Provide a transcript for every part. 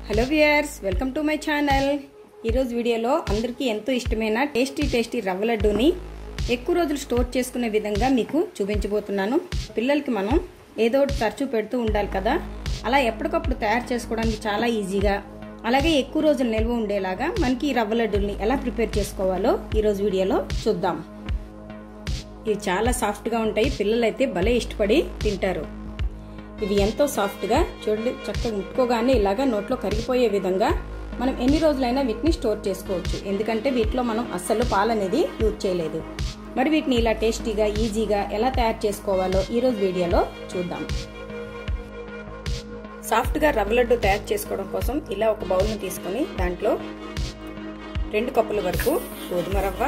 hello viewers welcome to my channel ఈరోజు వీడియోలో అందరికీ ఎంతో ఇష్టమైన టేస్టీ టేస్టీ రవ్వ లడ్డూని ఎక్కువ రోజులు స్టోర్ చేసుకునే విధంగా మీకు చూపించబోతున్నాను పిల్లలకి మనం ఏదో ఒకటి తరచూ పెడుతూ ఉండాలి కదా అలా ఎప్పటికప్పుడు తయారు చేసుకోవడానికి చాలా ఈజీగా అలాగే ఎక్కువ రోజులు నిల్వ ఉండేలాగా మనకి ఈ రవ్వ లడ్డూల్ని ఎలా ప్రిపేర్ చేసుకోవాలో ఈరోజు వీడియోలో చూద్దాం ఇవి చాలా సాఫ్ట్గా ఉంటాయి పిల్లలైతే భలే ఇష్టపడి తింటారు ఇవి ఎంతో సాఫ్ట్గా చూడండి చక్కగా ముట్టుకోగానే ఇలాగా నోట్లో కరిగిపోయే విధంగా మనం ఎన్ని రోజులైనా వీటిని స్టోర్ చేసుకోవచ్చు ఎందుకంటే వీటిలో మనం అస్సలు పాలు అనేది యూజ్ చేయలేదు మరి వీటిని ఇలా టేస్టీగా ఈజీగా ఎలా తయారు చేసుకోవాలో ఈరోజు వీడియోలో చూద్దాం సాఫ్ట్గా రవ్వ లడ్డు తయారు చేసుకోవడం కోసం ఇలా ఒక బౌల్ని తీసుకొని దాంట్లో రెండు కప్పుల వరకు గోధుమ రవ్వ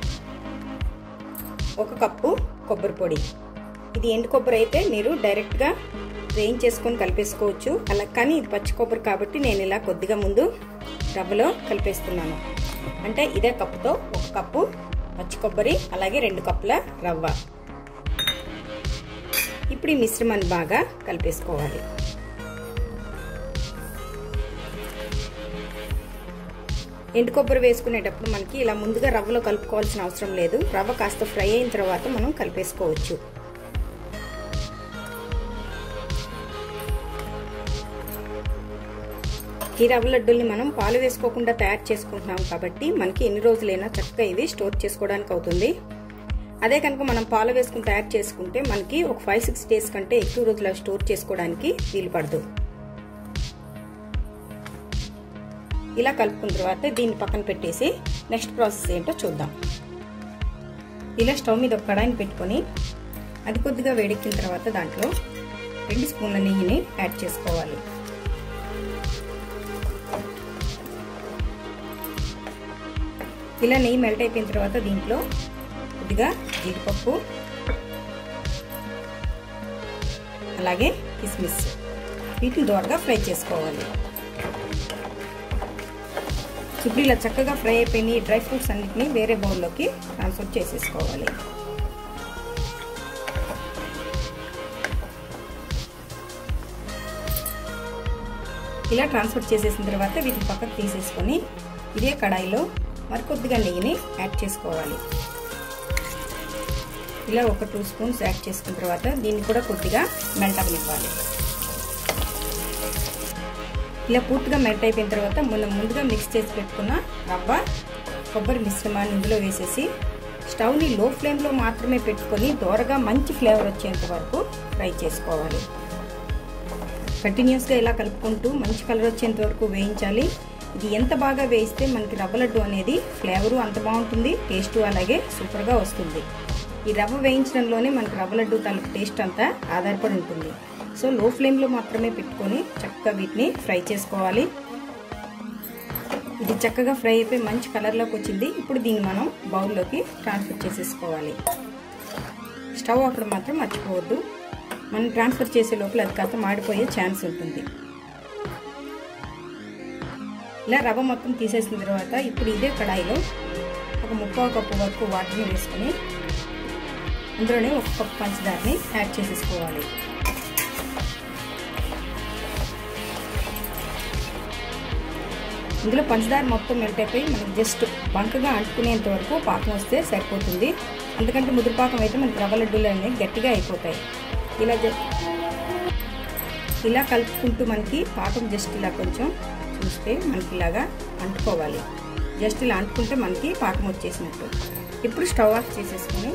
ఒక కప్పు కొబ్బరి పొడి ఇది ఎండు కొబ్బరి అయితే మీరు డైరెక్ట్గా వేయించేసుకొని కలిపేసుకోవచ్చు అలా కానీ ఇది పచ్చి కొబ్బరి కాబట్టి నేను ఇలా కొద్దిగా ముందు రవ్వలో కలిపేస్తున్నాను అంటే ఇదే కప్పుతో ఒక కప్పు పచ్చి కొబ్బరి అలాగే రెండు కప్పుల రవ్వ ఇప్పుడు ఈ మిశ్రమాన్ని బాగా కలిపేసుకోవాలి ఎండు కొబ్బరి వేసుకునేటప్పుడు మనకి ఇలా ముందుగా రవ్వలో కలుపుకోవాల్సిన అవసరం లేదు రవ్వ కాస్త ఫ్రై అయిన తర్వాత మనం కలిపేసుకోవచ్చు ఈ రవ్వ లడ్డూల్ని మనం పాలు వేసుకోకుండా తయారు చేసుకుంటున్నాం కాబట్టి మనకి ఎన్ని రోజులైనా చక్కగా ఇది స్టోర్ చేసుకోవడానికి అవుతుంది అదే కనుక మనం పాలు వేసుకుని తయారు చేసుకుంటే మనకి ఒక ఫైవ్ సిక్స్ డేస్ కంటే ఎక్కువ రోజులు స్టోర్ చేసుకోవడానికి వీలు పడదు ఇలా కలుపుకున్న తర్వాత దీన్ని పక్కన పెట్టేసి నెక్స్ట్ ప్రాసెస్ ఏంటో చూద్దాం ఇలా స్టవ్ మీద ఒక కడాయిని పెట్టుకొని అది కొద్దిగా వేడెక్కిన తర్వాత దాంట్లో రెండు స్పూన్ల నెయ్యిని యాడ్ చేసుకోవాలి ఇలా నెయ్యి మెల్ట్ అయిపోయిన తర్వాత దీంట్లో కొద్దిగా జీడిపప్పు అలాగే కిస్మిస్ వీటిని దోరగా ఫ్రై చేసుకోవాలి ఇప్పుడు ఇలా చక్కగా ఫ్రై అయిపోయిన డ్రై ఫ్రూట్స్ అన్నిటిని వేరే బౌల్లోకి ట్రాన్స్ఫర్ చేసేసుకోవాలి ఇలా ట్రాన్స్ఫర్ చేసేసిన తర్వాత వీటిని పక్కకు తీసేసుకొని ఇదే కడాయిలో మరికొద్దిగా నెయ్యిని యాడ్ చేసుకోవాలి ఇలా ఒక టూ స్పూన్స్ యాడ్ చేసుకున్న తర్వాత దీన్ని కూడా కొద్దిగా మెల్ట్ అవ్వనివ్వాలి ఇలా పూర్తిగా మెల్ట్ అయిపోయిన తర్వాత మనం ముందుగా మిక్స్ చేసి పెట్టుకున్న రవ్వ కొబ్బరి మిశ్రమాన్ని ఇందులో వేసేసి స్టవ్ని లో ఫ్లేమ్లో మాత్రమే పెట్టుకొని దోరగా మంచి ఫ్లేవర్ వచ్చేంత వరకు ఫ్రై చేసుకోవాలి కంటిన్యూస్గా ఇలా కలుపుకుంటూ మంచి కలర్ వచ్చేంత వరకు వేయించాలి ఇది ఎంత బాగా వేయిస్తే మనకి రవ్వ లడ్డు అనేది ఫ్లేవరు అంత బాగుంటుంది టేస్ట్ అలాగే సూపర్గా వస్తుంది ఈ రవ్వ వేయించడంలోనే మనకి రవ్వ లడ్డు తాలూకు టేస్ట్ అంతా ఆధారపడి ఉంటుంది సో లో ఫ్లేమ్లో మాత్రమే పెట్టుకొని చక్కగా వీటిని ఫ్రై చేసుకోవాలి ఇది చక్కగా ఫ్రై అయిపోయి మంచి కలర్లోకి వచ్చింది ఇప్పుడు దీన్ని మనం బౌల్లోకి ట్రాన్స్ఫర్ చేసేసుకోవాలి స్టవ్ అప్పుడు మాత్రం మర్చిపోవద్దు మనం ట్రాన్స్ఫర్ చేసే లోపల అది కాస్త మాడిపోయే ఛాన్స్ ఉంటుంది ఇలా రవ్వ మొత్తం తీసేసిన తర్వాత ఇప్పుడు ఇదే కడాయిలో ఒక ముప్పావు కప్పు వరకు వాటర్ని వేసుకొని అందులోనే ఒక కప్పు పంచదారని యాడ్ చేసేసుకోవాలి ఇందులో పంచదార మొత్తం మెల్ట్ అయిపోయి మనకి జస్ట్ బంకగా అంటుకునేంత వరకు పాకం వస్తే సరిపోతుంది ఎందుకంటే ముదురుపాకం అయితే మనకి రవ్వ లడ్డూలు అనేవి గట్టిగా అయిపోతాయి ఇలా ఇలా కలుపుకుంటూ మనకి పాకం జస్ట్ ఇలా కొంచెం చూస్తే మనకి ఇలాగా అంటుకోవాలి జస్ట్ ఇలా అంటుకుంటే మనకి పాకం వచ్చేసినట్టు ఇప్పుడు స్టవ్ ఆఫ్ చేసేసుకొని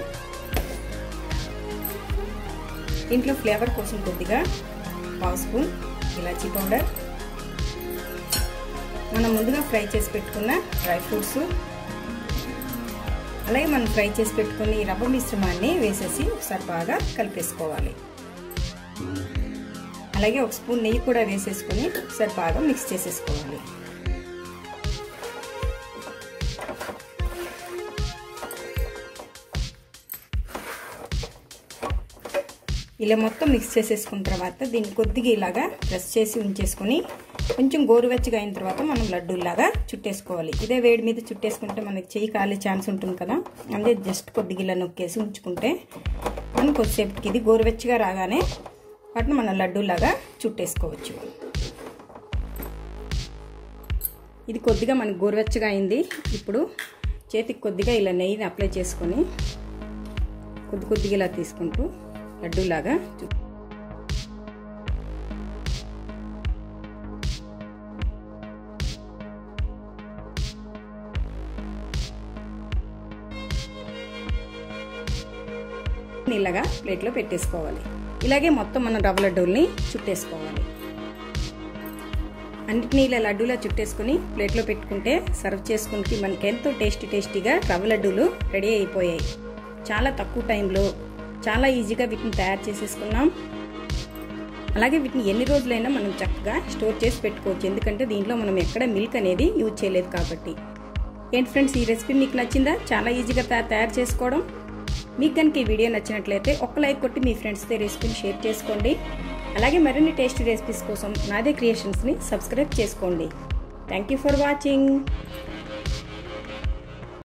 ఇంట్లో ఫ్లేవర్ కోసం కొద్దిగా పావు స్పూన్ ఇలాచీ పౌడర్ మనం ముందుగా ఫ్రై చేసి పెట్టుకున్న డ్రై ఫ్రూట్స్ అలాగే మనం ఫ్రై చేసి పెట్టుకుని రవ్వ మిశ్రమాన్ని వేసేసి ఒకసారి బాగా కలిపేసుకోవాలి అలాగే ఒక స్పూన్ నెయ్యి కూడా వేసేసుకొని ఒకసారి బాగా మిక్స్ చేసేసుకోవాలి ఇలా మొత్తం మిక్స్ చేసేసుకున్న తర్వాత దీన్ని కొద్దిగా ఇలాగా ప్రెస్ చేసి ఉంచేసుకొని కొంచెం గోరువెచ్చగా అయిన తర్వాత మనం లడ్డూలాగా చుట్టేసుకోవాలి ఇదే వేడి మీద చుట్టేసుకుంటే మనకి చెయ్యి కాలే ఛాన్స్ ఉంటుంది కదా అదే జస్ట్ కొద్దిగా ఇలా నొక్కేసి ఉంచుకుంటే మనం కొద్దిసేపటికి ఇది గోరువెచ్చగా రాగానే వాటిని మనం లడ్డూలాగా చుట్టేసుకోవచ్చు ఇది కొద్దిగా మనకు గోరువెచ్చగా అయింది ఇప్పుడు చేతికి కొద్దిగా ఇలా నెయ్యిని అప్లై చేసుకొని కొద్ది కొద్దిగా ఇలా తీసుకుంటూ లడ్డూలాగా నీళ్ళగా ప్లేట్లో పెట్టేసుకోవాలి ఇలాగే మొత్తం మన రవ్వ లడ్డూల్ని చుట్టేసుకోవాలి అన్నిటినీ ఇలా లడ్డూలా చుట్టేసుకుని ప్లేట్లో పెట్టుకుంటే సర్వ్ చేసుకుంటే మనకి ఎంతో టేస్టీ టేస్టీగా రవ్వ లడ్డూలు రెడీ అయిపోయాయి చాలా తక్కువ టైంలో చాలా ఈజీగా వీటిని తయారు చేసేసుకున్నాం అలాగే వీటిని ఎన్ని రోజులైనా మనం చక్కగా స్టోర్ చేసి పెట్టుకోవచ్చు ఎందుకంటే దీంట్లో మనం ఎక్కడ మిల్క్ అనేది యూజ్ చేయలేదు కాబట్టి ఏంటి ఫ్రెండ్స్ ఈ రెసిపీ మీకు నచ్చిందా చాలా ఈజీగా తయారు చేసుకోవడం మీకు కనుక ఈ వీడియో నచ్చినట్లయితే ఒక్క లైక్ కొట్టి మీ ఫ్రెండ్స్తో రెసిపీని షేర్ చేసుకోండి అలాగే మరిన్ని టేస్టీ రెసిపీస్ కోసం నాదే క్రియేషన్స్ని సబ్స్క్రైబ్ చేసుకోండి థ్యాంక్ యూ ఫర్ వాచింగ్